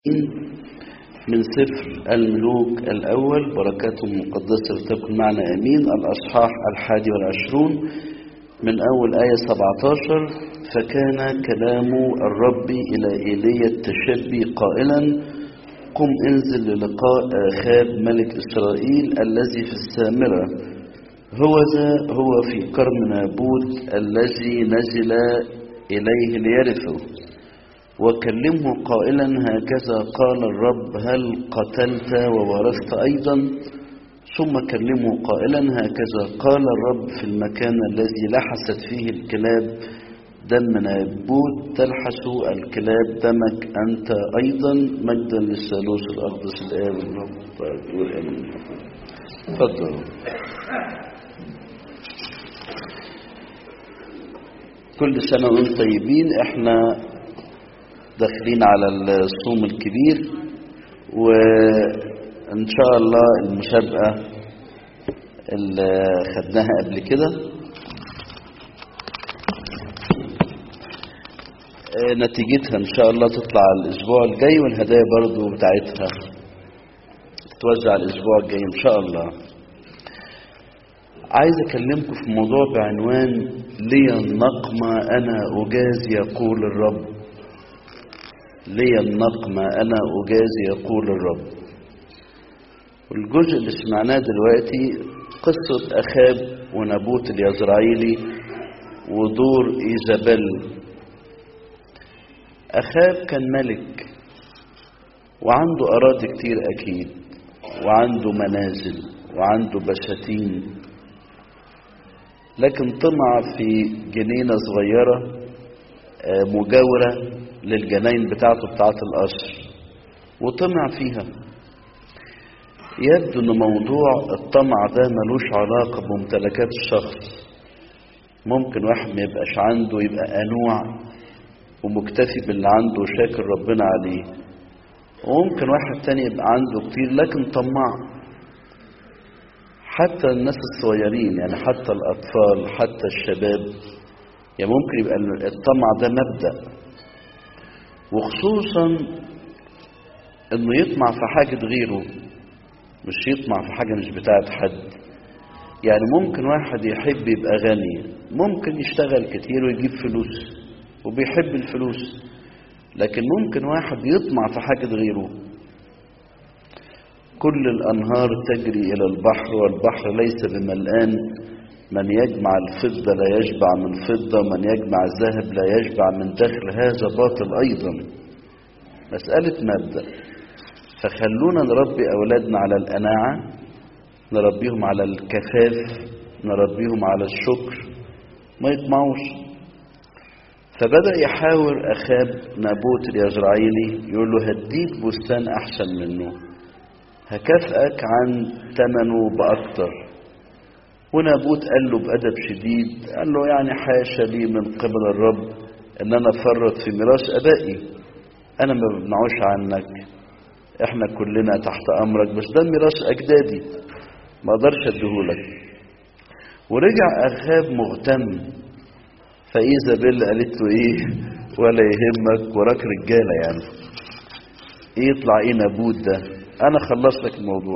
من سفر الملوك الأول بركاته المقدسة تكن معنا أمين الأصحاح الحادي والعشرون من أول آية 17 فكان كلام الرب إلى إيليا التشبي قائلا قم انزل للقاء آخاب ملك إسرائيل الذي في السامرة هو ذا هو في كرم نابوت الذي نزل إليه ليرثه وكلمه قائلا هكذا قال الرب هل قتلت وورثت أيضا ثم كلمه قائلا هكذا قال الرب في المكان الذي لحست فيه الكلاب دم نابوت تلحس الكلاب دمك أنت أيضا مجدا للثالوث الأقدس الآب والرب يقول آمين تفضل كل سنة وانتم طيبين احنا داخلين على الصوم الكبير وان شاء الله المسابقة اللي خدناها قبل كده نتيجتها ان شاء الله تطلع الاسبوع الجاي والهدايا برضو بتاعتها تتوزع الاسبوع الجاي ان شاء الله عايز اكلمكم في موضوع بعنوان لي النقمة انا اجازي يقول الرب لي النقمة أنا أجازي يقول الرب والجزء اللي سمعناه دلوقتي قصة أخاب ونبوت اليزرعيلي ودور إيزابيل أخاب كان ملك وعنده أراضي كتير أكيد وعنده منازل وعنده بساتين لكن طمع في جنينة صغيرة مجاورة للجناين بتاعته بتاعت القصر وطمع فيها يبدو ان موضوع الطمع ده ملوش علاقة بممتلكات الشخص ممكن واحد ما يبقاش عنده يبقى قنوع ومكتفي باللي عنده وشاكر ربنا عليه وممكن واحد تاني يبقى عنده كتير لكن طماع حتى الناس الصغيرين يعني حتى الأطفال حتى الشباب يعني ممكن يبقى الطمع ده مبدأ وخصوصا انه يطمع في حاجة غيره مش يطمع في حاجة مش بتاعت حد يعني ممكن واحد يحب يبقى غني ممكن يشتغل كتير ويجيب فلوس وبيحب الفلوس لكن ممكن واحد يطمع في حاجة غيره كل الأنهار تجري إلى البحر والبحر ليس بملآن من يجمع الفضة لا يشبع من فضة من يجمع الذهب لا يشبع من دخل هذا باطل أيضا مسألة مبدأ فخلونا نربي أولادنا على القناعة نربيهم على الكفاف نربيهم على الشكر ما يطمعوش فبدأ يحاور أخاب نابوت اليزرعيلي يقول له هديك بستان أحسن منه هكافئك عن ثمنه بأكتر ونابوت قال له بأدب شديد قال له يعني حاشا لي من قبل الرب ان انا افرط في ميراث ابائي انا ما بمنعوش عنك احنا كلنا تحت امرك بس ده ميراث اجدادي ما اقدرش اديهولك ورجع اخاب مغتم فايزابيل قالت له ايه ولا يهمك وراك رجاله يعني ايه يطلع ايه نابوت ده انا خلصت لك الموضوع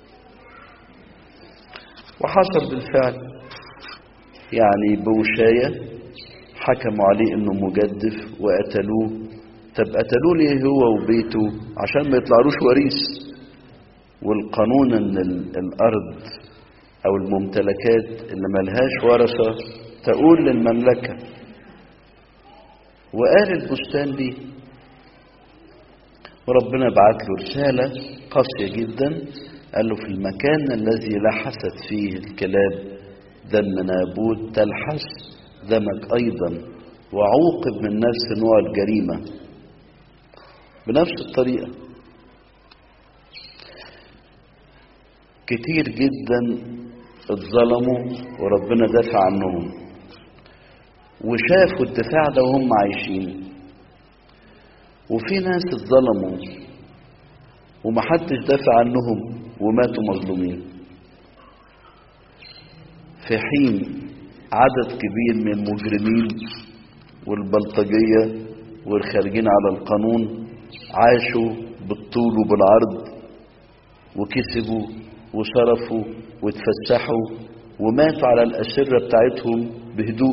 وحصل بالفعل يعني بوشاية حكموا عليه انه مجدف وقتلوه طب قتلوه ليه هو وبيته عشان ما يطلعلوش وريث والقانون ان الارض او الممتلكات اللي ملهاش ورثة تقول للمملكة وقال البستان ليه وربنا بعت له رسالة قاسية جدا قال له في المكان الذي لحست فيه الكلاب دم نابوت تلحس دمك أيضا وعوقب من نفس نوع الجريمة بنفس الطريقة كتير جدا اتظلموا وربنا دافع عنهم وشافوا الدفاع ده وهم عايشين وفي ناس اتظلموا ومحدش دافع عنهم وماتوا مظلومين في حين عدد كبير من المجرمين والبلطجية والخارجين على القانون عاشوا بالطول وبالعرض وكسبوا وصرفوا واتفسحوا وماتوا على الأسرة بتاعتهم بهدوء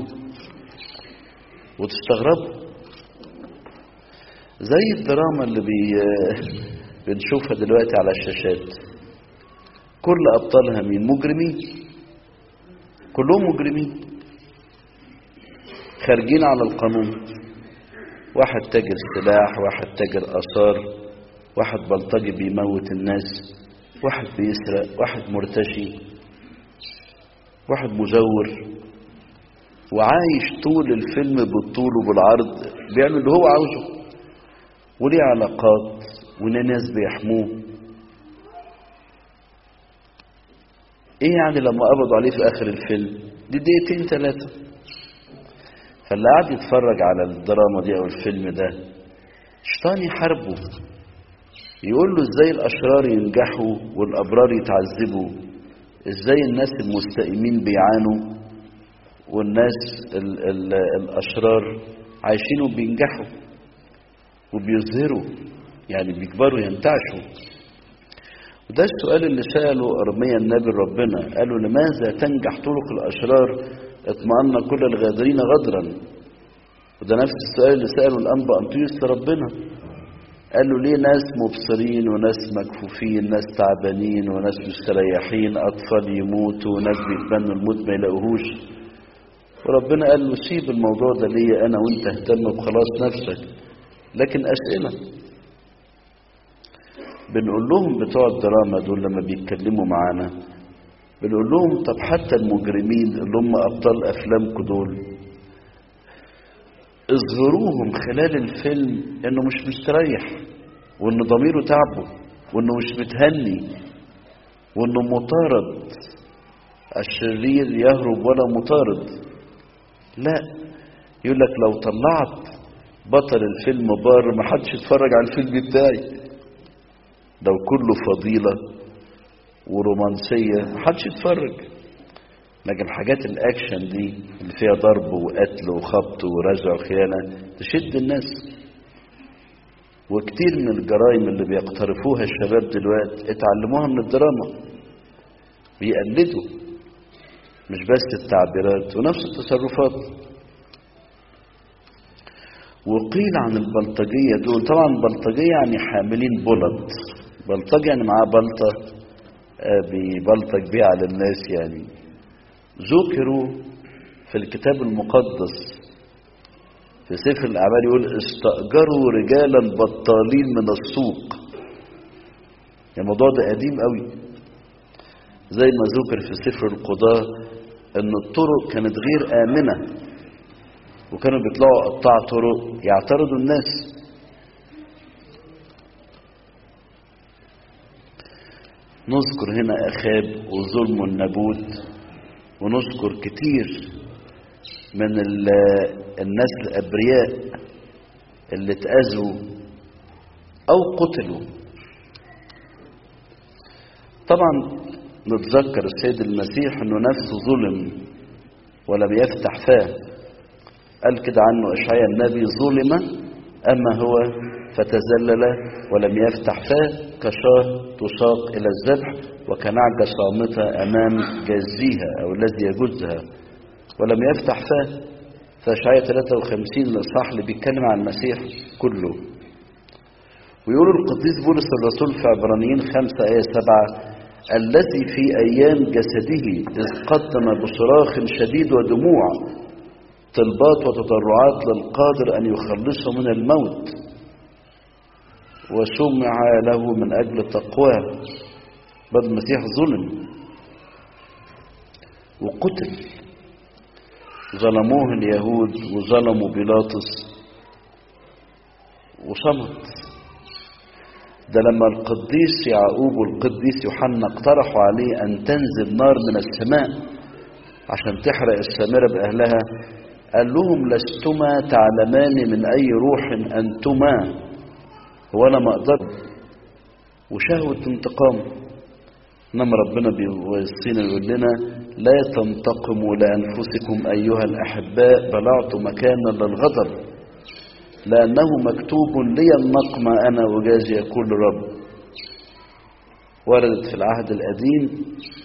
وتستغربوا زي الدراما اللي بي... بنشوفها دلوقتي على الشاشات كل أبطالها مين مجرمين كلهم مجرمين خارجين على القانون واحد تاجر سلاح واحد تاجر آثار واحد بلطجي بيموت الناس واحد بيسرق واحد مرتشي واحد مزور وعايش طول الفيلم بالطول وبالعرض بيعمل اللي هو عاوزه وليه علاقات وليه ناس بيحموه ايه يعني لما قبضوا عليه في اخر الفيلم دي دقيقتين ثلاثة فاللي قاعد يتفرج على الدراما دي او الفيلم ده شيطان يحاربه يقول له ازاي الاشرار ينجحوا والابرار يتعذبوا ازاي الناس المستقيمين بيعانوا والناس ال ال الاشرار عايشين وبينجحوا وبيظهروا يعني بيكبروا ينتعشوا وده السؤال اللي سأله أرميا النبي ربنا قالوا لماذا تنجح طرق الأشرار اطمأن كل الغادرين غدرا وده نفس السؤال اللي سأله الأنبا أنطيوس لربنا قال له ليه ناس مبصرين وناس مكفوفين ناس تعبانين وناس مستريحين أطفال يموتوا وناس بيتمنوا الموت ما يلاقوهوش وربنا قال له سيب الموضوع ده ليا أنا وأنت اهتم بخلاص نفسك لكن أسئلة بنقول لهم بتوع الدراما دول لما بيتكلموا معانا بنقول لهم طب حتى المجرمين اللي هم أبطال أفلامكم دول اظهروهم خلال الفيلم انه مش مستريح وان ضميره تعبه وانه مش متهني وانه مطارد الشرير يهرب ولا مطارد لا يقول لك لو طلعت بطل الفيلم بار ما حدش يتفرج على الفيلم بتاعي لو كله فضيلة ورومانسية ما حدش يتفرج لكن حاجات الاكشن دي اللي فيها ضرب وقتل وخبط ورزع وخيانة تشد الناس وكتير من الجرائم اللي بيقترفوها الشباب دلوقتي اتعلموها من الدراما بيقلدوا مش بس التعبيرات ونفس التصرفات وقيل عن البلطجية دول طبعا البلطجية يعني حاملين بلط بلطجي يعني معاه بلطة بيبلطج بيها على الناس يعني ذكروا في الكتاب المقدس في سفر الأعمال يقول استأجروا رجالا بطالين من السوق يعني الموضوع ده قديم قوي زي ما ذكر في سفر القضاة ان الطرق كانت غير آمنة وكانوا بيطلعوا قطاع طرق يعترضوا الناس نذكر هنا أخاب وظلم النبوت ونذكر كتير من الناس الأبرياء اللي اتأذوا أو قتلوا طبعا نتذكر السيد المسيح أنه نفسه ظلم ولم يفتح فاه قال كده عنه إشعياء النبي ظلم أما هو فتزلل ولم يفتح فاه كشاه تساق إلى الذبح وكنعجة صامتة أمام جازيها أو الذي يجزها ولم يفتح فاه فإشعياء 53 الإصحاح اللي بيتكلم عن المسيح كله ويقول القديس بولس الرسول في عبرانيين 5 آية 7 الذي في أيام جسده إذ قدم بصراخ شديد ودموع طلبات وتضرعات للقادر أن يخلصه من الموت وسمع له من أجل تقواه بل المسيح ظلم وقتل ظلموه اليهود وظلموا بيلاطس وصمت ده لما القديس يعقوب والقديس يوحنا اقترحوا عليه أن تنزل نار من السماء عشان تحرق السامرة بأهلها قال لهم لستما تعلمان من أي روح أنتما وأنا ما أقدر وشهوة انتقام إنما ربنا بيوصينا يقول لنا لا تنتقموا لأنفسكم أيها الأحباء بل أعطوا مكانا للغضب لأنه مكتوب لي النقمة أنا أجازي يقول الرب وردت في العهد القديم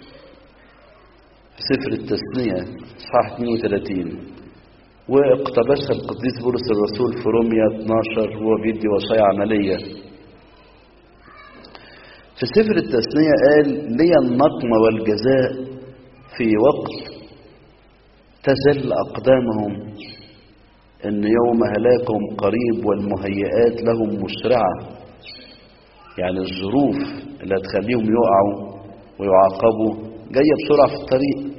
في سفر التثنية اصحاح 32 واقتبسها القديس بولس الرسول في روميا 12 وهو بيدي وصايا عملية في سفر التثنية قال لي النقمة والجزاء في وقت تزل أقدامهم إن يوم هلاكهم قريب والمهيئات لهم مسرعة يعني الظروف اللي هتخليهم يقعوا ويعاقبوا جاية بسرعة في الطريق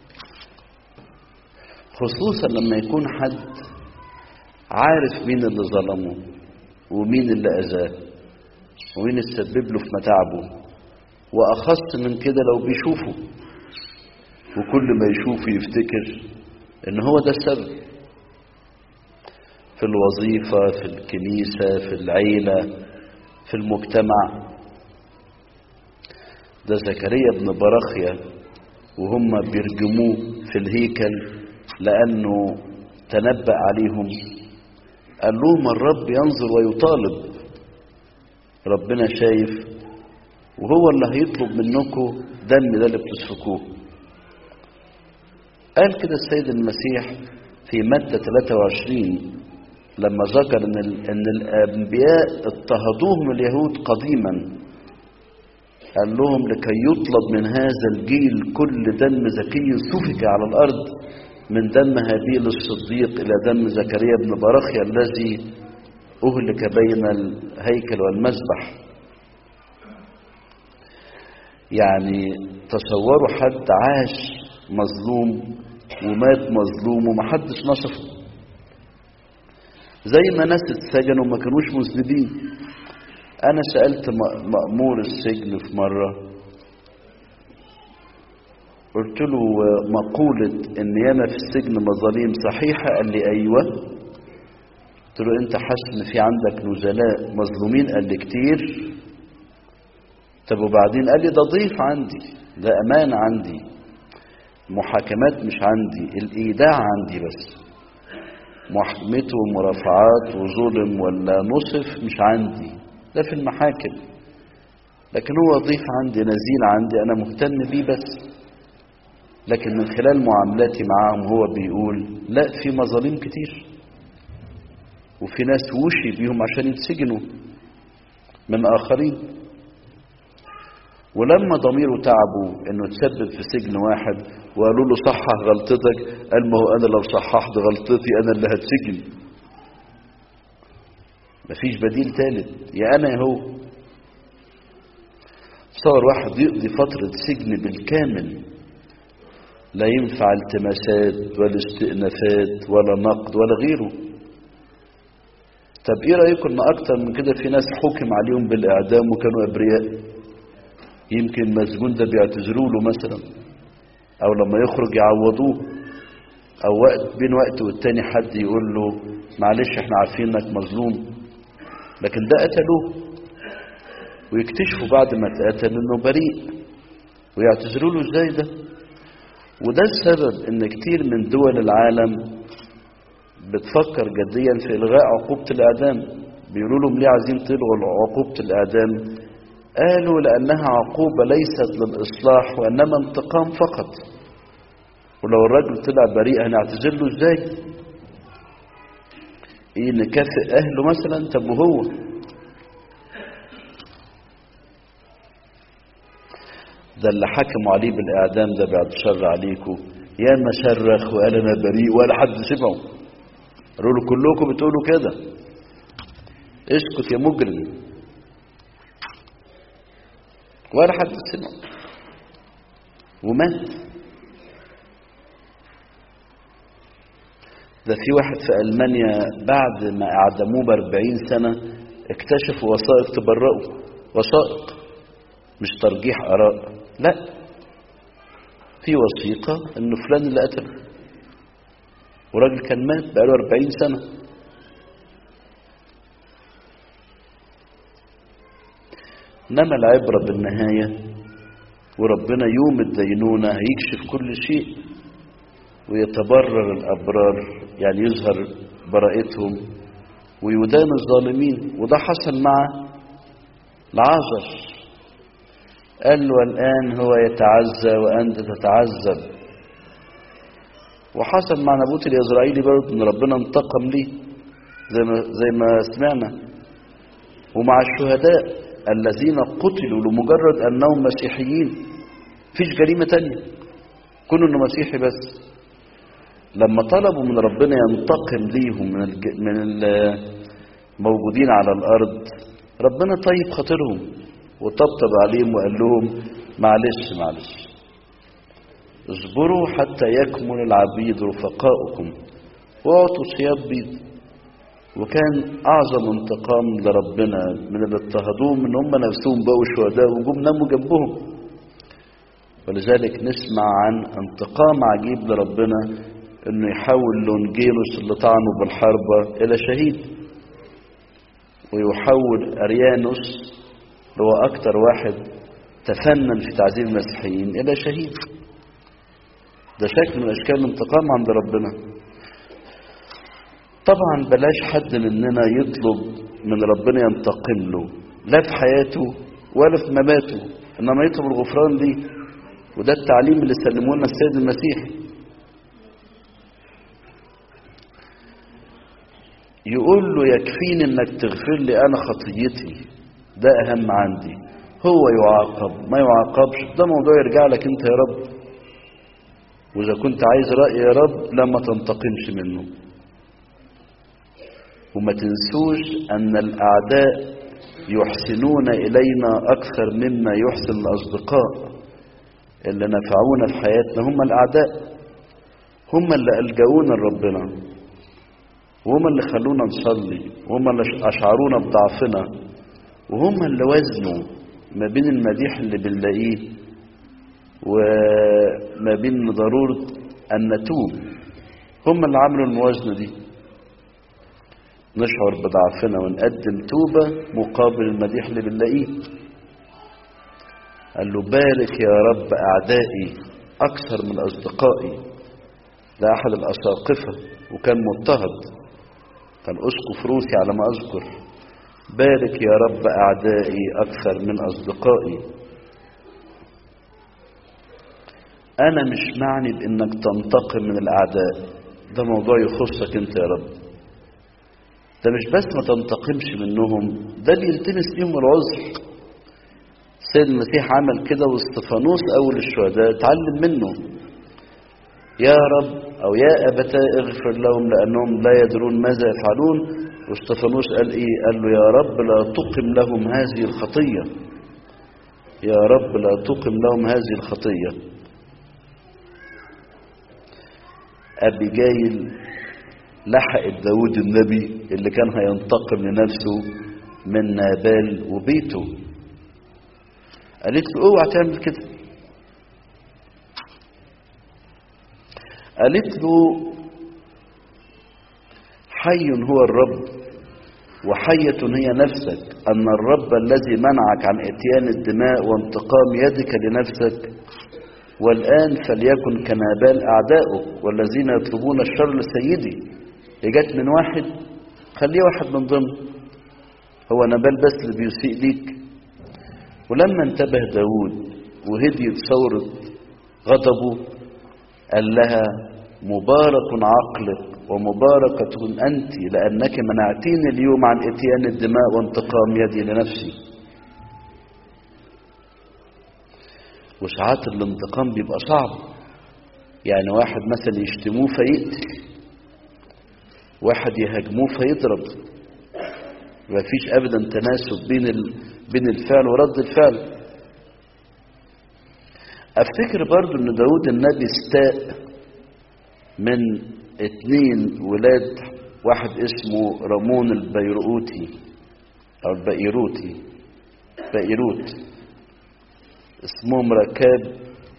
خصوصا لما يكون حد عارف مين اللي ظلمه ومين اللي أذاه ومين تسبب له في متاعبه وأخص من كده لو بيشوفه وكل ما يشوفه يفتكر إن هو ده السبب في الوظيفة في الكنيسة في العيلة في المجتمع ده زكريا بن براخيا وهم بيرجموه في الهيكل لأنه تنبأ عليهم قال لهم الرب ينظر ويطالب ربنا شايف وهو اللي هيطلب منكم دم ده اللي بتسفكوه قال كده السيد المسيح في متى 23 لما ذكر ان ان الانبياء اضطهدوهم اليهود قديما قال لهم لكي يطلب من هذا الجيل كل دم زكي سفك على الارض من دم هابيل الصديق الى دم زكريا بن براخيا الذي اهلك بين الهيكل والمذبح يعني تصوروا حد عاش مظلوم ومات مظلوم ومحدش نصفه زي ما ناس اتسجنوا وما كانوش مذنبين انا سالت مامور السجن في مره قلت له مقولة ان ياما في السجن مظاليم صحيحة قال لي ايوه قلت له انت حاسس ان في عندك نزلاء مظلومين قال لي كتير طب وبعدين قال لي ده ضيف عندي ده امان عندي محاكمات مش عندي الايداع عندي بس محاكمته ومرافعات وظلم ولا نصف مش عندي ده في المحاكم لكن هو ضيف عندي نزيل عندي انا مهتم بيه بس لكن من خلال معاملاتي معاهم هو بيقول لا في مظالم كتير وفي ناس وشي بيهم عشان يتسجنوا من آخرين ولما ضميره تعبوا انه تسبب في سجن واحد وقالوا له صحح غلطتك قال ما هو انا لو صححت غلطتي انا اللي هتسجن مفيش بديل ثالث يا انا يا هو صار واحد يقضي فترة سجن بالكامل لا ينفع التماسات ولا استئنافات ولا نقد ولا غيره طب ايه رايكم ان اكتر من كده في ناس حكم عليهم بالاعدام وكانوا ابرياء يمكن المسجون ده بيعتذروا له مثلا او لما يخرج يعوضوه او وقت بين وقت والتاني حد يقول له معلش احنا عارفين انك مظلوم لكن ده قتلوه ويكتشفوا بعد ما اتقتل انه بريء ويعتذروا له ازاي ده وده السبب ان كتير من دول العالم بتفكر جديا في الغاء عقوبة الاعدام بيقولوا لهم ليه عايزين تلغوا عقوبة الاعدام قالوا لانها عقوبة ليست للاصلاح وانما انتقام فقط ولو الراجل طلع بريء هنعتذر له ازاي ايه نكافئ اهله مثلا طب وهو ده اللي حكموا عليه بالإعدام ده بعد شر عليكم يا ما صرخ وقال أنا بريء ولا حد سمعه قالوا له كلكم بتقولوا كده اسكت يا مجرم ولا حد سمع ومات ده في واحد في ألمانيا بعد ما أعدموه بأربعين سنة اكتشفوا وثائق تبرئوا وثائق مش ترجيح آراء لا في وثيقة انه فلان اللي قتله وراجل كان مات بقاله 40 سنة انما العبرة بالنهاية وربنا يوم الدينونة هيكشف كل شيء ويتبرر الأبرار يعني يظهر براءتهم ويدان الظالمين وده حصل مع العازر قال له الآن هو يتعزى وأنت تتعذب وحصل مع نبوت الإسرائيلي برضه إن ربنا انتقم ليه زي ما زي ما سمعنا ومع الشهداء الذين قتلوا لمجرد أنهم مسيحيين فيش جريمة تانية كونوا إنه مسيحي بس لما طلبوا من ربنا ينتقم ليهم من الج... من الموجودين على الأرض ربنا طيب خاطرهم وطبطب عليهم وقال لهم معلش معلش اصبروا حتى يكمل العبيد رفقاؤكم واعطوا ثياب بيض وكان اعظم انتقام لربنا من اللي اضطهدوهم ان هم نفسهم بقوا شهداء وجم ناموا جنبهم ولذلك نسمع عن انتقام عجيب لربنا انه يحول لونجيروس اللي طعنه بالحربة الى شهيد ويحول اريانوس اللي هو اكتر واحد تفنن في تعذيب المسيحيين الى شهيد ده شكل من اشكال الانتقام عند ربنا طبعا بلاش حد مننا يطلب من ربنا ينتقم له لا في حياته ولا في مماته انما يطلب الغفران ليه وده التعليم اللي سلمه لنا السيد المسيح يقول له يكفيني انك تغفر لي انا خطيتي ده اهم عندي هو يعاقب ما يعاقبش ده موضوع يرجع لك انت يا رب واذا كنت عايز راي يا رب لما تنتقمش منه وما تنسوش ان الاعداء يحسنون الينا اكثر مما يحسن الاصدقاء اللي نفعونا في حياتنا هم الاعداء هم اللي الجؤونا لربنا وهم اللي خلونا نصلي وهم اللي اشعرونا بضعفنا وهم اللي وزنوا ما بين المديح اللي بنلاقيه وما بين ضروره ان نتوب هم اللي عملوا الموازنه دي نشعر بضعفنا ونقدم توبة مقابل المديح اللي بنلاقيه قال له بارك يا رب أعدائي أكثر من أصدقائي ده أحد الأساقفة وكان مضطهد كان أسقف روسي على ما أذكر بارك يا رب أعدائي أكثر من أصدقائي أنا مش معني بإنك تنتقم من الأعداء ده موضوع يخصك أنت يا رب ده مش بس ما تنتقمش منهم ده بيلتمس ليهم العذر السيد المسيح عمل كده واستفانوس اول الشهداء اتعلم منه يا رب او يا ابتاه اغفر لهم لانهم لا يدرون ماذا يفعلون واستفانوس قال ايه قال له يا رب لا تقم لهم هذه الخطيه يا رب لا تقم لهم هذه الخطيه ابيجايل لحقت داود النبي اللي كان هينتقم لنفسه من نابال وبيته قالت له اوعى تعمل كده قالت له حي هو الرب وحية هي نفسك أن الرب الذي منعك عن اتيان الدماء وانتقام يدك لنفسك والآن فليكن كنابال أعدائك والذين يطلبون الشر لسيدي جت من واحد خليه واحد من ضمن هو نبال بس اللي بيسيء ليك ولما انتبه داود وهديت ثورة غضبه قال لها مبارك عقلك ومباركة أنت لأنك منعتيني اليوم عن إتيان الدماء وانتقام يدي لنفسي وساعات الانتقام بيبقى صعب يعني واحد مثلا يشتموه فيقتل واحد يهاجموه فيضرب ما فيش ابدا تناسب بين ال... بين الفعل ورد الفعل افتكر برضو ان داود النبي استاء من اتنين ولاد واحد اسمه رامون البيروتي او البيروتي بيروت اسمهم ركاب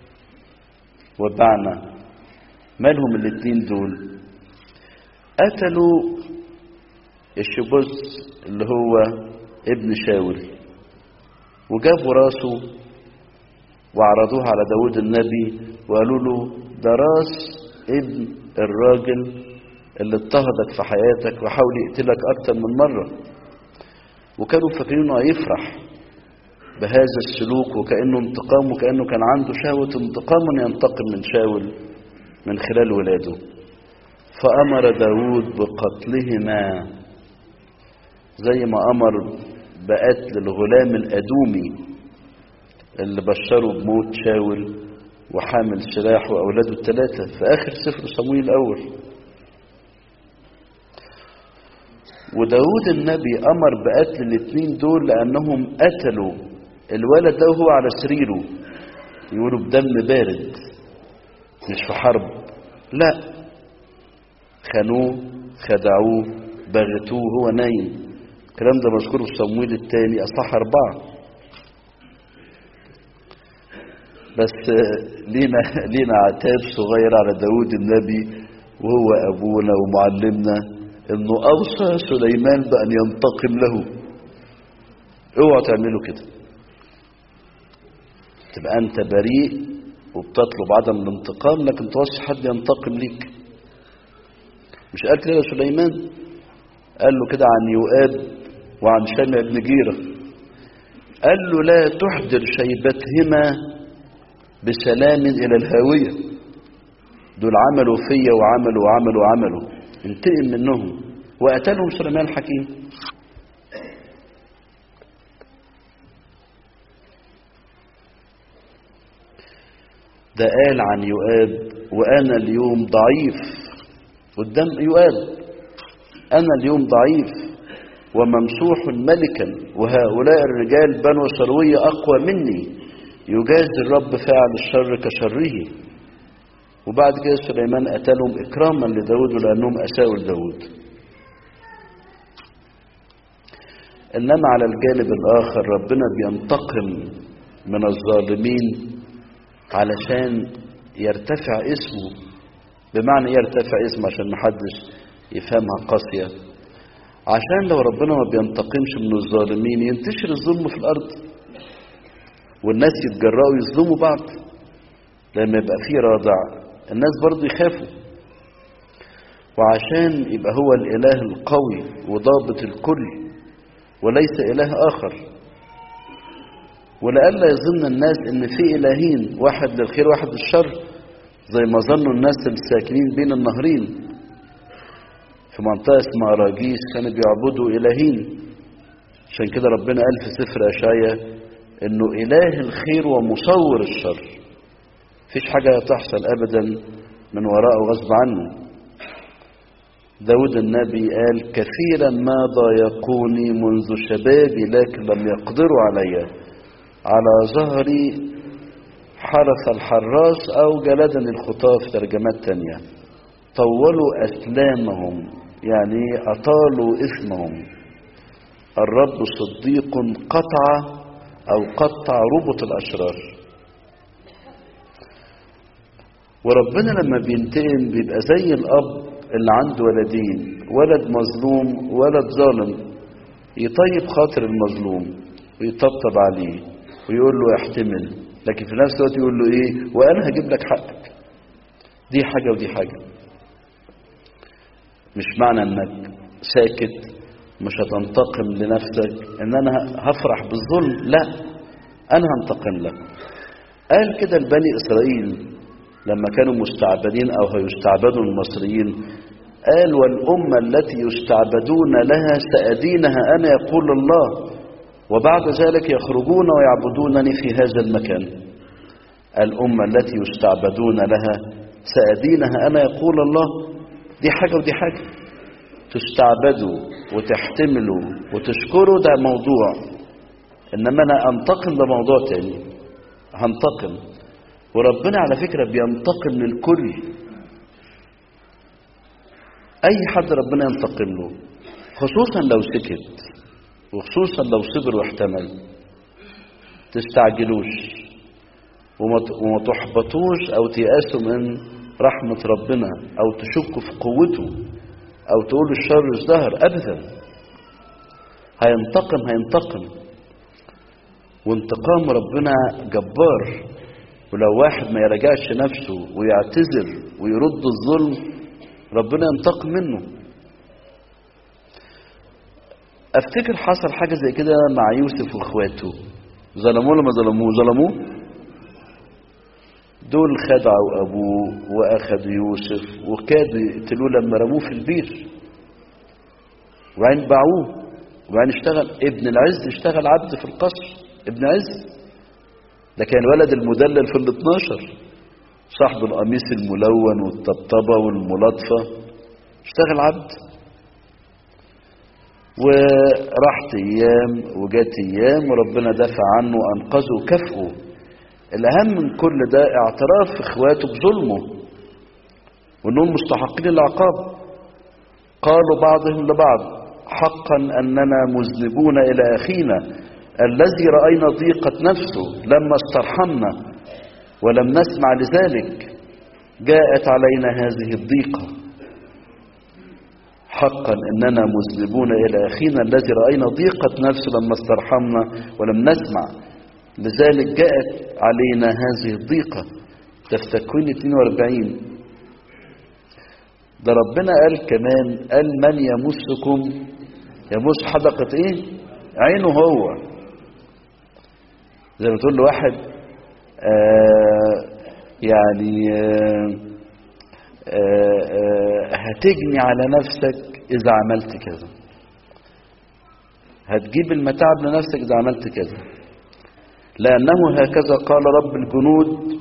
وبعنا مالهم الاتنين دول قتلوا الشبوز اللي هو ابن شاول وجابوا راسه وعرضوه على داود النبي وقالوا له ده راس ابن الراجل اللي اضطهدك في حياتك وحاول يقتلك أكتر من مرة وكانوا فاكرين انه هيفرح بهذا السلوك وكأنه انتقام وكأنه كان عنده شهوة انتقام أن ينتقم من شاول من خلال ولاده فأمر داود بقتلهما زي ما أمر بقتل الغلام الأدومي اللي بشره بموت شاول وحامل سلاح وأولاده الثلاثة في آخر سفر صمويل الأول وداود النبي أمر بقتل الاثنين دول لأنهم قتلوا الولد ده وهو على سريره يقولوا بدم بارد مش في حرب لا خانوه خدعوه بغتوه وهو نايم الكلام ده مذكور في صمويل الثاني أصح أربعة بس لينا لينا عتاب صغير على داود النبي وهو أبونا ومعلمنا انه اوصى سليمان بان ينتقم له اوعوا تعملوا كده تبقى انت بريء وبتطلب عدم الانتقام لكن توصي حد ينتقم ليك مش قال كده سليمان قال له كده عن يؤاب وعن شمع بن جيرة قال له لا تحضر شيبتهما بسلام الى الهاوية دول عملوا فيا وعملوا وعملوا وعملوا انتقم منهم وقتلهم سليمان الحكيم ده قال عن يؤاب وانا اليوم ضعيف قدام يؤاب انا اليوم ضعيف وممسوح ملكا وهؤلاء الرجال بنو سروية اقوى مني يجازي الرب فاعل الشر كشره وبعد كده سليمان قتلهم إكراما لداود لأنهم أساءوا لداود إنما على الجانب الآخر ربنا بينتقم من الظالمين علشان يرتفع اسمه بمعنى يرتفع اسمه عشان محدش يفهمها قاسية عشان لو ربنا ما بينتقمش من الظالمين ينتشر الظلم في الأرض والناس يتجرأوا يظلموا بعض لما يبقى فيه رادع الناس برضو يخافوا وعشان يبقى هو الإله القوي وضابط الكل وليس إله آخر ولئلا يظن الناس إن في إلهين واحد للخير واحد للشر زي ما ظنوا الناس الساكنين بين النهرين في منطقة اسمها راجيس كانوا بيعبدوا إلهين عشان كده ربنا قال في سفر أشعيا إنه إله الخير ومصور الشر فيش حاجة تحصل أبدا من وراءه غصب عنه داود النبي قال كثيرا ما ضايقوني منذ شبابي لكن لم يقدروا علي على ظهري حرس الحراس أو جلدني الخطاة في ترجمات تانية طولوا أسلامهم يعني أطالوا إثمهم الرب صديق قطع أو قطع ربط الأشرار وربنا لما بينتقم بيبقى زي الأب اللي عنده ولدين ولد مظلوم ولد ظالم يطيب خاطر المظلوم ويطبطب عليه ويقول له يحتمل لكن في نفس الوقت يقول له ايه وانا هجيب لك حقك دي حاجة ودي حاجة مش معنى انك ساكت مش هتنتقم لنفسك ان انا هفرح بالظلم لا انا هنتقم لك قال كده لبني اسرائيل لما كانوا مستعبدين او هيستعبدوا المصريين قال والأمة التي يستعبدون لها سأدينها أنا يقول الله وبعد ذلك يخرجون ويعبدونني في هذا المكان الأمة التي يستعبدون لها سأدينها أنا يقول الله دي حاجة ودي حاجة تستعبدوا وتحتملوا وتشكروا ده موضوع إنما أنا أنتقم ده موضوع تاني هنتقم وربنا على فكرة بينتقم للكل أي حد ربنا ينتقم له خصوصا لو سكت وخصوصا لو صبر واحتمل تستعجلوش وما تحبطوش أو تيأسوا من رحمة ربنا أو تشكوا في قوته أو تقولوا الشر ازدهر أبدا هينتقم هينتقم وانتقام ربنا جبار ولو واحد ما يراجعش نفسه ويعتذر ويرد الظلم ربنا ينتقم منه افتكر حصل حاجة زي كده مع يوسف واخواته ظلموه ولا ما ظلموه ظلموه دول خدعوا ابوه واخدوا يوسف وكادوا يقتلوه لما رموه في البير وبعدين باعوه وبعدين اشتغل ابن العز اشتغل عبد في القصر ابن عز ده كان ولد المدلل في الاثناشر صاحب القميص الملون والطبطبة والملاطفة اشتغل عبد وراحت ايام وجات ايام وربنا دافع عنه وانقذه وكافئه الاهم من كل ده اعتراف اخواته بظلمه وانهم مستحقين العقاب قالوا بعضهم لبعض حقا اننا مذنبون الى اخينا الذي راينا ضيقه نفسه لما استرحمنا ولم نسمع لذلك جاءت علينا هذه الضيقه حقا اننا مذنبون الى اخينا الذي راينا ضيقه نفسه لما استرحمنا ولم نسمع لذلك جاءت علينا هذه الضيقه ده في تكوين 42 ده ربنا قال كمان قال من يمسكم يمس حدقة ايه عينه هو زي ما تقول لواحد آه يعني آه آه هتجني على نفسك اذا عملت كذا هتجيب المتاعب لنفسك اذا عملت كذا لانه هكذا قال رب الجنود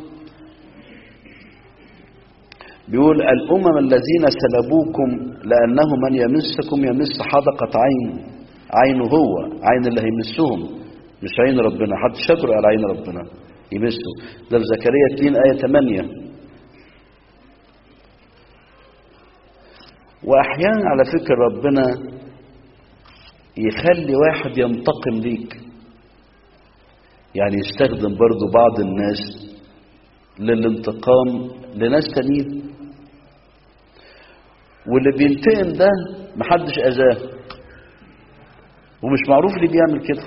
بيقول الأمم الذين سلبوكم لأنه من يمسكم يمس حدقة عين عينه هو عين اللي هيمسهم مش عين ربنا حد شكر على عين ربنا يمسه ده في زكريا 2 آية 8 وأحيانا على فكرة ربنا يخلي واحد ينتقم ليك يعني يستخدم برضو بعض الناس للانتقام لناس تانيين واللي بينتقم ده محدش اذاه ومش معروف ليه بيعمل كده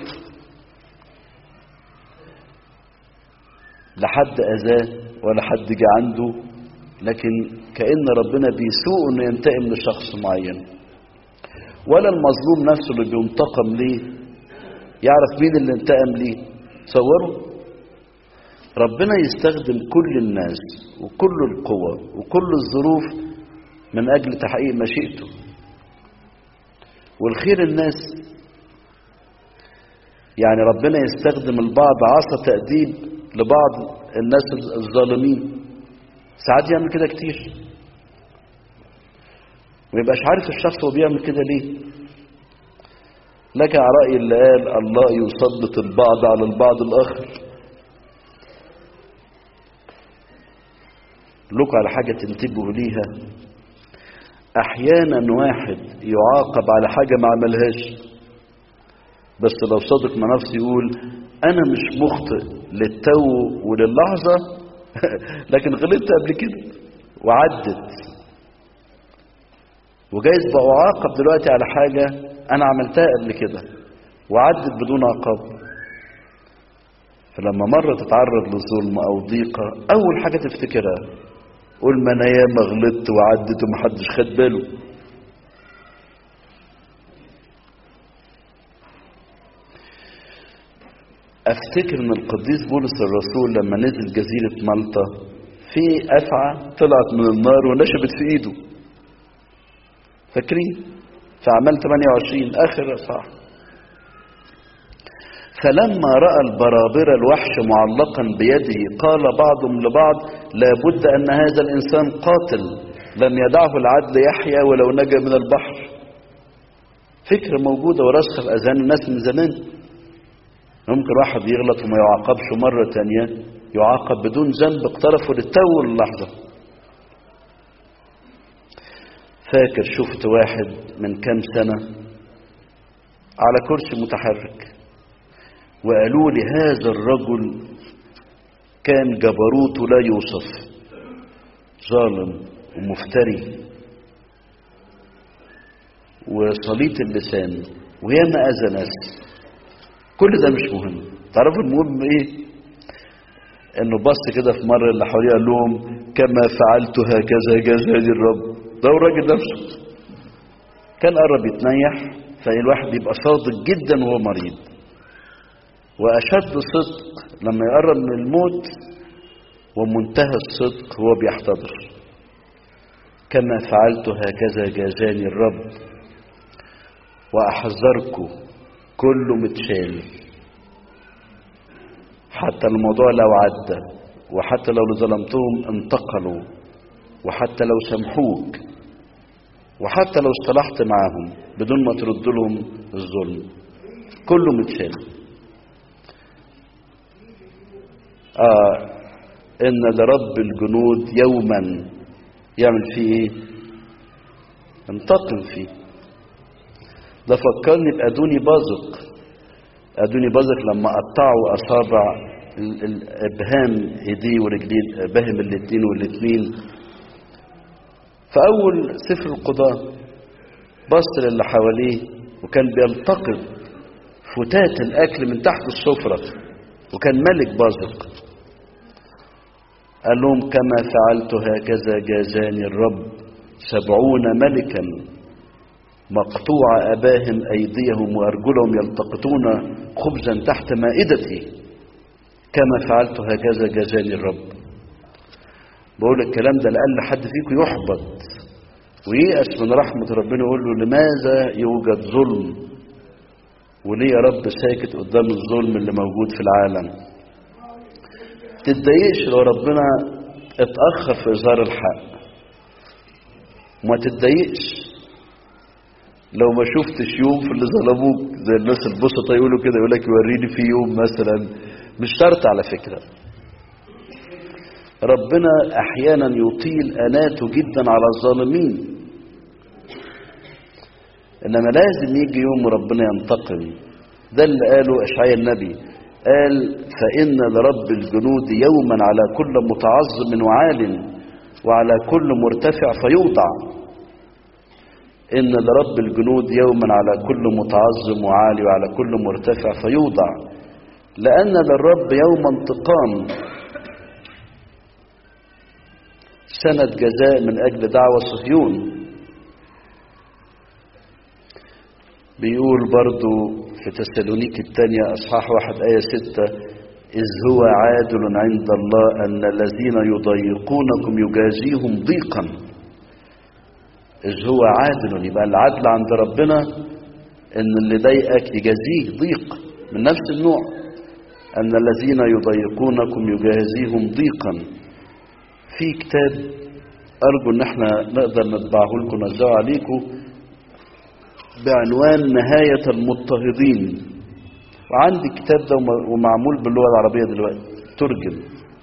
لا حد اذاه ولا حد جه عنده لكن كأن ربنا بيسوء انه ينتقم لشخص معين ولا المظلوم نفسه اللي بينتقم ليه يعرف مين اللي انتقم ليه تصوروا ربنا يستخدم كل الناس وكل القوى وكل الظروف من أجل تحقيق مشيئته والخير الناس يعني ربنا يستخدم البعض عصا تأديب لبعض الناس الظالمين ساعات يعمل كده كتير ويبقاش عارف الشخص هو بيعمل كده ليه لك على رأي اللي قال الله يسلط البعض على البعض الآخر لكم على حاجة تنتبهوا ليها أحيانا واحد يعاقب على حاجة ما عملهاش بس لو صادق مع نفسه يقول أنا مش مخطئ للتو وللحظة لكن غلطت قبل كده وعدت وجايز بقى أعاقب دلوقتي على حاجة أنا عملتها قبل كده وعدت بدون عقاب فلما مرة تتعرض لظلم أو ضيقة أول حاجة تفتكرها قول ما أنا ياما غلطت وعدت ومحدش خد باله أفتكر إن القديس بولس الرسول لما نزل جزيرة مالطا في أفعى طلعت من النار ونشبت في إيده فاكرين؟ في أعمال 28 آخر صح فلما رأى البرابرة الوحش معلقا بيده قال بعضهم لبعض لابد أن هذا الإنسان قاتل لم يدعه العدل يحيا ولو نجا من البحر فكرة موجودة وراسخة في أذهان الناس من زمان ممكن واحد يغلط وما يعاقبش مرة تانية يعاقب بدون ذنب اقترفه للتو اللحظة فاكر شفت واحد من كام سنة على كرسي متحرك وقالوا لي هذا الرجل كان جبروته لا يوصف ظالم ومفتري وصليت اللسان وياما اذى ناس كل ده مش مهم تعرفوا المهم ايه انه بص كده في مره اللي حواليه قال لهم كما فعلت هكذا جزاني الرب ده هو الراجل نفسه كان قرب يتنيح فالواحد يبقى صادق جدا وهو مريض وأشد صدق لما يقرب من الموت ومنتهى الصدق هو بيحتضر كما فعلت هكذا جازاني الرب وأحذركم كله متشال حتى الموضوع لو عدى وحتى لو ظلمتهم انتقلوا وحتى لو سامحوك وحتى لو اصطلحت معاهم بدون ما ترد لهم الظلم كله متشال آه إن لرب الجنود يوما يعمل فيه إيه؟ انتقم فيه ده فكرني بأدوني بازق أدوني بازق لما قطعوا أصابع الإبهام إيديه ورجليه بهم الاتنين والاتنين فأول سفر القضاء بص للي حواليه وكان بيلتقط فتات الأكل من تحت السفرة وكان ملك بازق قال لهم كما فعلت هكذا جازاني الرب سبعون ملكا مقطوع أباهم أيديهم وأرجلهم يلتقطون خبزا تحت مائدتي كما فعلت هكذا جازاني الرب بقول الكلام ده لأقل حد فيكم يحبط وييأس من رحمة ربنا يقول له لماذا يوجد ظلم وليه يا رب ساكت قدام الظلم اللي موجود في العالم تتضايقش لو ربنا اتأخر في إظهار الحق وما تتضايقش لو ما شفتش يوم في اللي ظلموك زي الناس البسطة يقولوا كده يقول لك يوريني في يوم مثلا مش شرط على فكرة ربنا احيانا يطيل اناته جدا على الظالمين انما لازم يجي يوم ربنا ينتقم ده اللي قاله اشعياء النبي قال فان لرب الجنود يوما على كل متعظم وعال وعلى كل مرتفع فيوضع ان لرب الجنود يوما على كل متعظم وعالي وعلى كل مرتفع فيوضع لان للرب يوم انتقام سنة جزاء من أجل دعوة صهيون بيقول برضو في تسالونيك الثانية أصحاح واحد آية ستة إذ هو عادل عند الله أن الذين يضيقونكم يجازيهم ضيقا إذ هو عادل يبقى العدل عند ربنا إن اللي ضايقك يجازيه ضيق من نفس النوع أن الذين يضيقونكم يجازيهم ضيقا في كتاب أرجو إن احنا نقدر نطبعه لكم نوزعه عليكم بعنوان نهاية المضطهدين وعندي الكتاب ده ومعمول باللغة العربية دلوقتي ترجم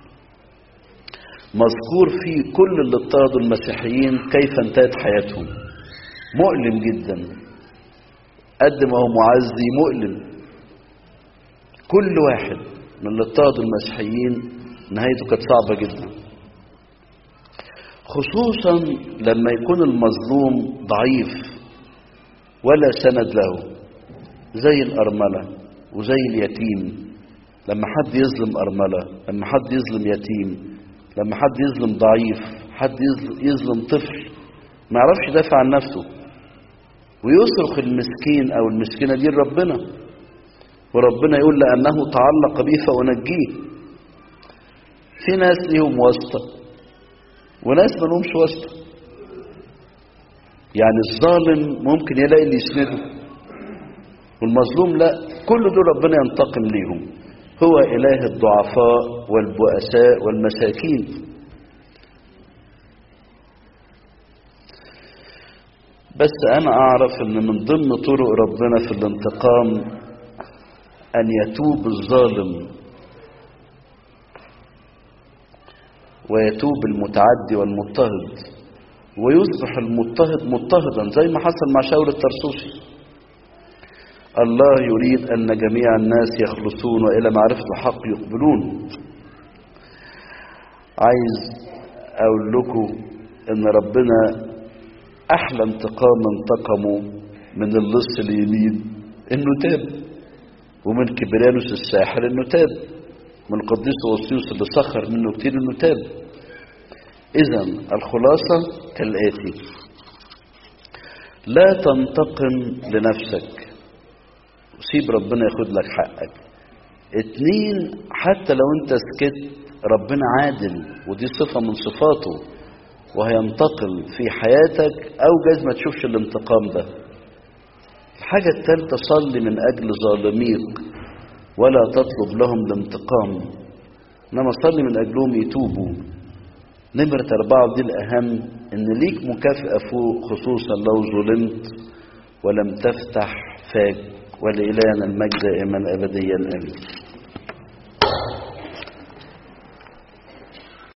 مذكور فيه كل اللي اضطهدوا المسيحيين كيف انتهت حياتهم مؤلم جدا قد ما هو معزي مؤلم كل واحد من اللي اضطهدوا المسيحيين نهايته كانت صعبة جدا خصوصا لما يكون المظلوم ضعيف ولا سند له زي الأرملة وزي اليتيم لما حد يظلم أرملة لما حد يظلم يتيم لما حد يظلم ضعيف حد يظلم طفل ما يعرفش يدافع عن نفسه ويصرخ المسكين أو المسكينة دي لربنا وربنا يقول لأنه تعلق بي فأنجيه في ناس ليهم واسطة وناس ما لهمش واسطة يعني الظالم ممكن يلاقي اللي يسنده والمظلوم لا كل دول ربنا ينتقم ليهم هو إله الضعفاء والبؤساء والمساكين بس أنا أعرف أن من ضمن طرق ربنا في الانتقام أن يتوب الظالم ويتوب المتعدي والمضطهد ويصبح المضطهد مضطهدا زي ما حصل مع شاول الترسوسي الله يريد أن جميع الناس يخلصون وإلى معرفة الحق يقبلون عايز أقول لكم أن ربنا أحلى انتقام انتقموا من اللص اليمين إنه تاب ومن كبرانوس الساحر إنه تاب من قديس أوسيوس اللي سخر منه كتير إنه تاب إذا الخلاصة كالآتي لا تنتقم لنفسك سيب ربنا ياخد لك حقك اتنين حتى لو انت سكت ربنا عادل ودي صفة من صفاته وهينتقل في حياتك او جايز ما تشوفش الانتقام ده الحاجة الثالثة صلي من اجل ظالميك ولا تطلب لهم الانتقام انما صلي من اجلهم يتوبوا نمرة أربعة دي الأهم إن ليك مكافأة فوق خصوصا لو ظلمت ولم تفتح فاك ولإلهنا المجد دائما أبديا آمين